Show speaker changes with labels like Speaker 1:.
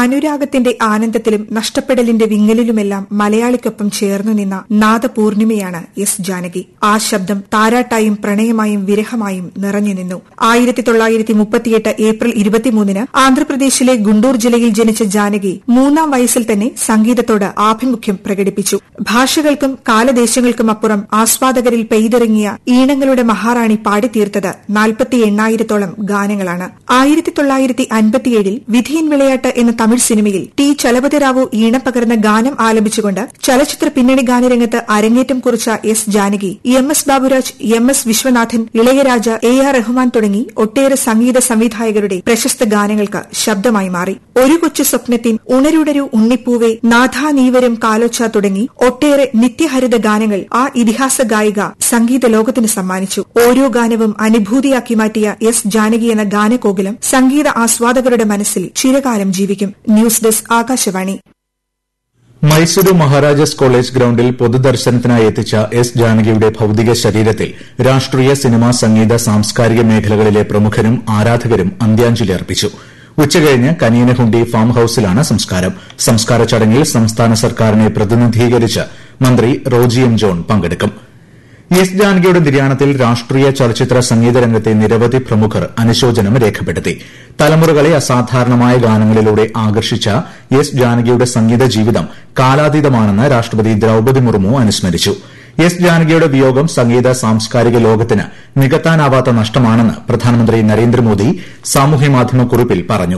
Speaker 1: അനുരാഗത്തിന്റെ ആനന്ദത്തിലും നഷ്ടപ്പെടലിന്റെ വിങ്ങലിലുമെല്ലാം മലയാളിക്കൊപ്പം ചേർന്നു നിന്ന നാദപൂർണിമയാണ് എസ് ജാനകി ആ ശബ്ദം താരാട്ടായും പ്രണയമായും വിരഹമായും നിറഞ്ഞു നിന്നു ആയിരത്തി തൊള്ളായിരത്തി മുപ്പത്തിയെട്ട് ഏപ്രിൽ ഇരുപത്തിമൂന്നിന് ആന്ധ്രാപ്രദേശിലെ ഗുണ്ടൂർ ജില്ലയിൽ ജനിച്ച ജാനകി മൂന്നാം വയസ്സിൽ തന്നെ സംഗീതത്തോട് ആഭിമുഖ്യം പ്രകടിപ്പിച്ചു ഭാഷകൾക്കും കാലദേശങ്ങൾക്കും അപ്പുറം ആസ്വാദകരിൽ പെയ്തിറങ്ങിയ ഈണങ്ങളുടെ മഹാറാണി പാടിത്തീർത്തത് നാൽപ്പത്തി എണ്ണായിരത്തോളം ഗാനങ്ങളാണ് ആയിരത്തി തൊള്ളായിരത്തി അൻപത്തിയേഴിൽ വിധിയൻ വിളയാട്ട് എന്ന തമിഴ് സിനിമയിൽ ടി ചലപതിറാവു ഈണം പകർന്ന ഗാനം ആലപിച്ചുകൊണ്ട് ചലച്ചിത്ര പിന്നണി ഗാനരംഗത്ത് അരങ്ങേറ്റം കുറിച്ച S Janaki M S Baburaj M S Viswanathan Ilaiyaraaja A R Rahman തുടങ്ങി ഒട്ടേറെ സംഗീത സംവിധായകരുടെ പ്രശസ്ത ഗാനങ്ങൾക്ക് ശബ്ദമായി മാറി ഒരു കൊച്ചു സ്വപ്നത്തിൻ ഉണരുടരു ഉണ്ണിപ്പൂവെ നാഥാ നീവരും കാലോച്ച തുടങ്ങി ഒട്ടേറെ നിത്യഹരിത ഗാനങ്ങൾ ആ ഇതിഹാസ ഗായിക സംഗീത ലോകത്തിന് സമ്മാനിച്ചു ഓരോ ഗാനവും അനുഭൂതിയാക്കി മാറ്റിയ എസ് ജാനകി എന്ന ഗാനകോകിലം സംഗീത ആസ്വാദകരുടെ മനസ്സിൽ ചിരകാലം ജീവിക്കും news desk Akashvani
Speaker 2: Mysuru Maharaja's college ഗ്രൌണ്ടിൽ പൊതുദർശനത്തിനായി എത്തിച്ച എസ് ജാനകിയുടെ ഭൌതിക ശരീരത്തിൽ രാഷ്ട്രീയ സിനിമാ സംഗീത സാംസ്കാരിക മേഖലകളിലെ പ്രമുഖരും ആരാധകരും അന്ത്യാഞ്ജലി അർപ്പിച്ചു ഉച്ചകഴിഞ്ഞ് കനിയനഹുണ്ടി ഫാം ഹൌസിലാണ് സംസ്കാരം സംസ്കാര ചടങ്ങിൽ സംസ്ഥാന സർക്കാരിനെ പ്രതിനിധീകരിച്ച് മന്ത്രി റോജി എം ജോൺ പങ്കെടുക്കും എസ് ജാനകിയുടെ നിര്യാണത്തിൽ രാഷ്ട്രീയ ചലച്ചിത്ര സംഗീത രംഗത്തെ നിരവധി പ്രമുഖർ അനുശോചനം രേഖപ്പെടുത്തി തലമുറകളെ അസാധാരണമായ ഗാനങ്ങളിലൂടെ ആകർഷിച്ച എസ് ജാനകിയുടെ സംഗീത ജീവിതം കാലാതീതമാണെന്ന് രാഷ്ട്രപതി ദ്രൌപദി മുർമു അനുസ്മരിച്ചു എസ് ജാനകിയുടെ വിയോഗം സംഗീത സാംസ്കാരിക ലോകത്തിന് നികത്താനാവാത്ത നഷ്ടമാണെന്ന് പ്രധാനമന്ത്രി നരേന്ദ്രമോദി സാമൂഹ്യമാധ്യമ കുറിപ്പിൽ പറഞ്ഞു